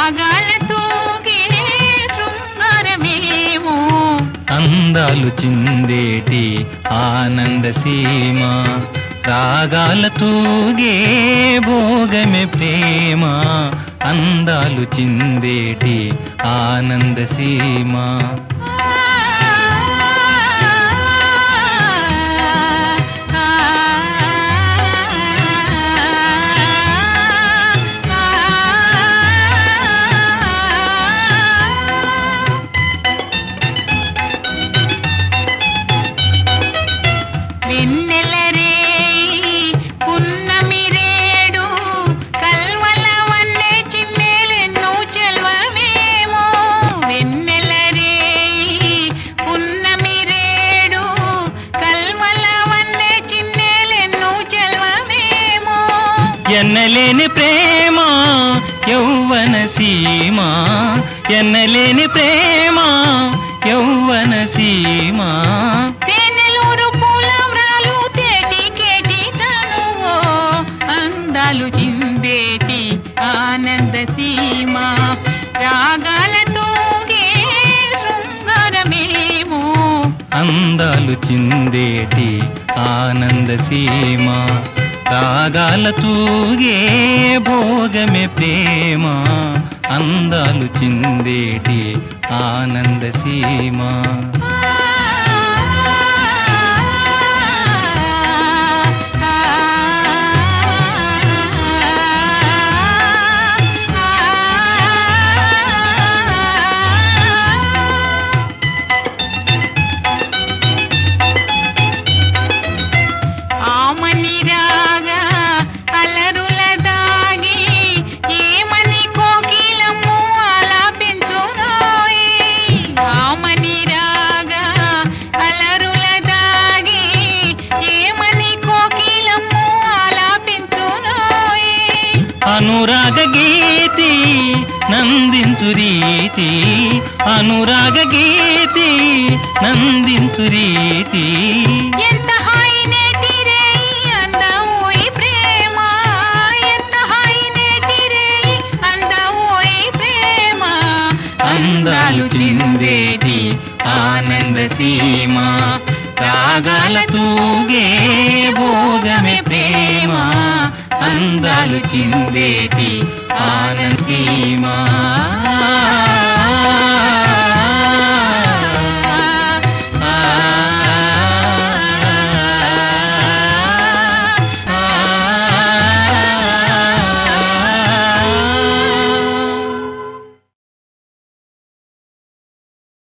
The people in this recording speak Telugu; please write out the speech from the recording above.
రాగాల తూగే శృంగారమేమో అందాలు చిందేటి ఆనంద సీమ రాగాల తూగే భోగమే ప్రేమ అందాలు చిందేటి ఆనంద సీమ వెన్నెలరే పున్నమిరేడు కల్వల వన్నె చిన్నెలెన్నో చెల్వమేమో వెన్నెలరే పున్నమిరేడు కల్వల వన్నె చిన్నెలెన్నో చెల్వమేమో ఎన్నలేని ప్రేమ యౌవన సీమ ఎన్నలేని ప్రేమ యౌవన సీమ తేనెలూరు పూలవ్రాలు తేటి కేటి చనువో అందాలు చిందేటి ఆనంద సీమ రాగాల తూగే శృంగారమేమో అందాలు చిందేటి ఆనంద సీమ రాగాల తూగే భోగమే ప్రేమ అందాలు చిందేటి ఆనంద సీమ ఆమని రాగా అలరుల దాగి ఏమని కోకిలము ఆలాపించునోయి ఆమని రాగా అలరుల దాగి ఏమని కోకిలము ఆలాపించునోయి అనురాగ గీతి నందించు రీతి అనురాగ గీతి నందించు రీతి ఎంత హాయినేటిరేయి అందమోయి ప్రేమ ఎంత హాయినేటిరేయి అందమోయి ప్రేమ అందాలు చిందేటి ఆనంద సీమ రాగాల తూగే భోగమే ప్రేమ అందాలు చిందేటి ఆనంద సీమ